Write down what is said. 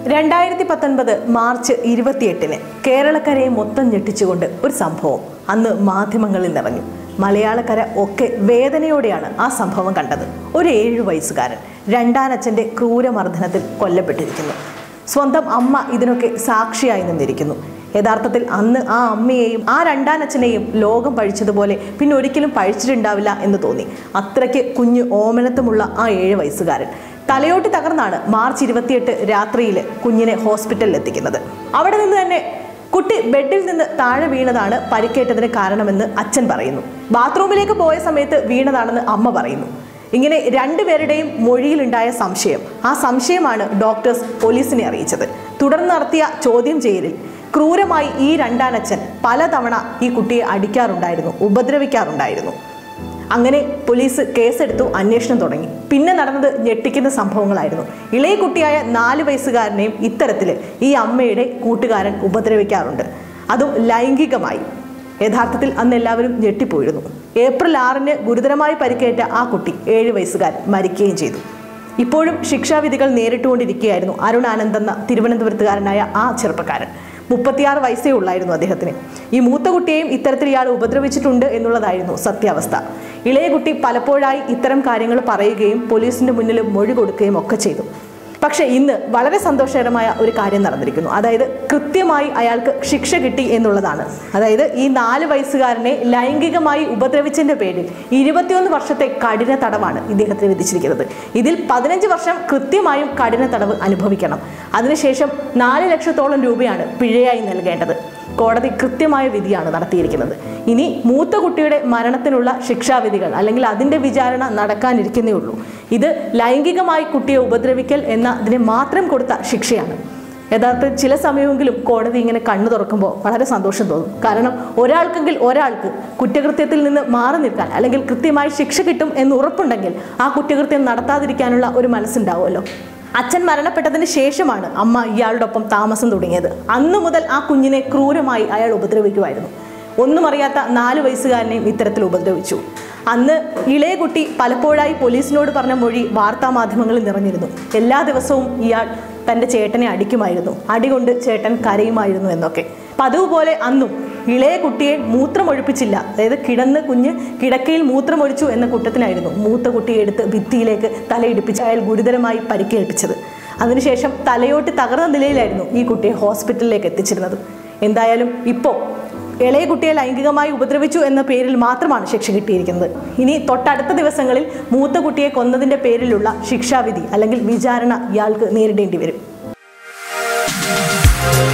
രണ്ടായിരത്തി പത്തൊൻപത് മാർച്ച് ഇരുപത്തിയെട്ടിന് കേരളക്കരയെ മൊത്തം ഞെട്ടിച്ചുകൊണ്ട് ഒരു സംഭവം അന്ന് മാധ്യമങ്ങളിൽ നിറഞ്ഞു മലയാളക്കര ഒക്കെ വേദനയോടെയാണ് ആ സംഭവം കണ്ടത് ഒരു ഏഴു വയസ്സുകാരൻ രണ്ടാനച്ഛൻ്റെ ക്രൂരമർദ്ദനത്തിൽ കൊല്ലപ്പെട്ടിരിക്കുന്നു സ്വന്തം അമ്മ ഇതിനൊക്കെ സാക്ഷിയായി നിന്നിരിക്കുന്നു യഥാർത്ഥത്തിൽ അന്ന് ആ അമ്മയെയും ആ രണ്ടാനച്ഛനെയും ലോകം പഴിച്ചതുപോലെ പിന്നെ ഒരിക്കലും പഴിച്ചിട്ടുണ്ടാവില്ല എന്ന് തോന്നി അത്രയ്ക്ക് കുഞ്ഞു ഓമനത്വമുള്ള ആ ഏഴ് വയസ്സുകാരൻ തലയോട്ടി തകർന്നാണ് മാർച്ച് ഇരുപത്തിയെട്ട് രാത്രിയിൽ കുഞ്ഞിനെ ഹോസ്പിറ്റലിൽ എത്തിക്കുന്നത് അവിടെ നിന്ന് തന്നെ കുട്ടി ബെഡിൽ നിന്ന് താഴെ വീണതാണ് പരിക്കേറ്റതിന് കാരണമെന്ന് അച്ഛൻ പറയുന്നു ബാത്റൂമിലേക്ക് പോയ സമയത്ത് വീണതാണെന്ന് അമ്മ പറയുന്നു ഇങ്ങനെ രണ്ടുപേരുടെയും മൊഴിയിലുണ്ടായ സംശയം ആ സംശയമാണ് ഡോക്ടേഴ്സ് പോലീസിനെ അറിയിച്ചത് തുടർന്ന് നടത്തിയ ചോദ്യം ചെയ്യലിൽ ക്രൂരമായി ഈ രണ്ടാനച്ഛൻ പലതവണ ഈ കുട്ടിയെ അടിക്കാറുണ്ടായിരുന്നു ഉപദ്രവിക്കാറുണ്ടായിരുന്നു അങ്ങനെ പോലീസ് കേസെടുത്തു അന്വേഷണം തുടങ്ങി പിന്നെ നടന്നത് ഞെട്ടിക്കുന്ന സംഭവങ്ങളായിരുന്നു ഇളയ കുട്ടിയായ നാല് വയസ്സുകാരനെയും ഇത്തരത്തിൽ ഈ അമ്മയുടെ കൂട്ടുകാരൻ ഉപദ്രവിക്കാറുണ്ട് അതും ലൈംഗികമായി യഥാർത്ഥത്തിൽ അന്ന് എല്ലാവരും ഞെട്ടിപ്പോയിരുന്നു ഏപ്രിൽ ആറിന് ഗുരുതരമായി പരിക്കേറ്റ ആ കുട്ടി ഏഴ് വയസ്സുകാരൻ മരിക്കുകയും ചെയ്തു ഇപ്പോഴും ശിക്ഷാവിധികൾ നേരിട്ടുകൊണ്ടിരിക്കുകയായിരുന്നു അരുൺ ആനന്ദ് എന്ന തിരുവനന്തപുരത്തുകാരനായ ആ ചെറുപ്പക്കാരൻ മുപ്പത്തിയാറ് വയസ്സേ ഉള്ളായിരുന്നു അദ്ദേഹത്തിന് ഈ മൂത്ത കുട്ടിയെയും ഇത്തരത്തിൽ ഇയാൾ ഉപദ്രവിച്ചിട്ടുണ്ട് എന്നുള്ളതായിരുന്നു സത്യാവസ്ഥ ഇളയ കുട്ടി പലപ്പോഴായി ഇത്തരം കാര്യങ്ങൾ പറയുകയും പോലീസിന്റെ മുന്നിൽ മൊഴി കൊടുക്കുകയും ഒക്കെ ചെയ്തു പക്ഷേ ഇന്ന് വളരെ സന്തോഷകരമായ ഒരു കാര്യം നടന്നിരിക്കുന്നു അതായത് കൃത്യമായി അയാൾക്ക് ശിക്ഷ കിട്ടി എന്നുള്ളതാണ് അതായത് ഈ നാല് വയസ്സുകാരനെ ലൈംഗികമായി ഉപദ്രവിച്ചതിന്റെ പേരിൽ ഇരുപത്തിയൊന്ന് വർഷത്തെ കഠിന തടവാണ് ഇദ്ദേഹത്തിന് വിധിച്ചിരിക്കുന്നത് ഇതിൽ പതിനഞ്ച് വർഷം കൃത്യമായും കഠിന തടവ് അനുഭവിക്കണം അതിനുശേഷം നാല് ലക്ഷത്തോളം രൂപയാണ് പിഴയായി നൽകേണ്ടത് കോടതി കൃത്യമായ വിധിയാണ് നടത്തിയിരിക്കുന്നത് ഇനി മൂത്ത കുട്ടിയുടെ മരണത്തിനുള്ള ശിക്ഷാവിധികൾ അല്ലെങ്കിൽ അതിൻ്റെ വിചാരണ നടക്കാനിരിക്കുന്നേ ഉള്ളൂ ഇത് ലൈംഗികമായി കുട്ടിയെ ഉപദ്രവിക്കൽ എന്ന ഇതിനെ മാത്രം കൊടുത്ത ശിക്ഷയാണ് യഥാർത്ഥത്തിൽ ചില സമയമെങ്കിലും കോടതി ഇങ്ങനെ കണ്ണു തുറക്കുമ്പോൾ വളരെ സന്തോഷം തോന്നും കാരണം ഒരാൾക്കെങ്കിൽ ഒരാൾക്ക് കുറ്റകൃത്യത്തിൽ നിന്ന് മാറി നിൽക്കാൻ അല്ലെങ്കിൽ കൃത്യമായി ശിക്ഷ കിട്ടും എന്ന് ഉറപ്പുണ്ടെങ്കിൽ ആ കുറ്റകൃത്യം നടത്താതിരിക്കാനുള്ള ഒരു മനസ്സുണ്ടാവുമല്ലോ അച്ഛൻ മരണപ്പെട്ടതിന് ശേഷമാണ് അമ്മ ഇയാളുടെ ഒപ്പം താമസം തുടങ്ങിയത് അന്നു മുതൽ ആ കുഞ്ഞിനെ ക്രൂരമായി അയാൾ ഉപദ്രവിക്കുമായിരുന്നു ഒന്നും അറിയാത്ത നാല് വയസ്സുകാരനെയും ഇത്തരത്തിൽ ഉപദ്രവിച്ചു അന്ന് ഇളയ കുട്ടി പലപ്പോഴായി പോലീസിനോട് പറഞ്ഞ മൊഴി വാർത്താ മാധ്യമങ്ങളിൽ നിറഞ്ഞിരുന്നു എല്ലാ ദിവസവും ഇയാൾ തൻ്റെ ചേട്ടനെ അടിക്കുമായിരുന്നു അടികൊണ്ട് ചേട്ടൻ കരയുമായിരുന്നു എന്നൊക്കെ പതിവ് പോലെ അന്നും ഇളയ കുട്ടിയെ മൂത്രമൊഴിപ്പിച്ചില്ല അതായത് കിടന്ന് കുഞ്ഞ് കിടക്കയിൽ മൂത്രമൊഴിച്ചു എന്ന കുറ്റത്തിനായിരുന്നു മൂത്ത കുട്ടിയെ എടുത്ത് ഭിത്തിയിലേക്ക് തലയിടിപ്പിച്ച് അയാൾ ഗുരുതരമായി പരിക്കേൽപ്പിച്ചത് അതിനുശേഷം തലയോട്ട് തകർന്ന നിലയിലായിരുന്നു ഈ കുട്ടിയെ ഹോസ്പിറ്റലിലേക്ക് എത്തിച്ചിരുന്നത് എന്തായാലും ഇപ്പോൾ ഇളയ കുട്ടിയെ ലൈംഗികമായി ഉപദ്രവിച്ചു എന്ന പേരിൽ മാത്രമാണ് ശിക്ഷ കിട്ടിയിരിക്കുന്നത് ഇനി തൊട്ടടുത്ത ദിവസങ്ങളിൽ മൂത്ത കുട്ടിയെ കൊന്നതിൻ്റെ പേരിലുള്ള ശിക്ഷാവിധി അല്ലെങ്കിൽ വിചാരണ ഇയാൾക്ക് നേരിടേണ്ടി വരും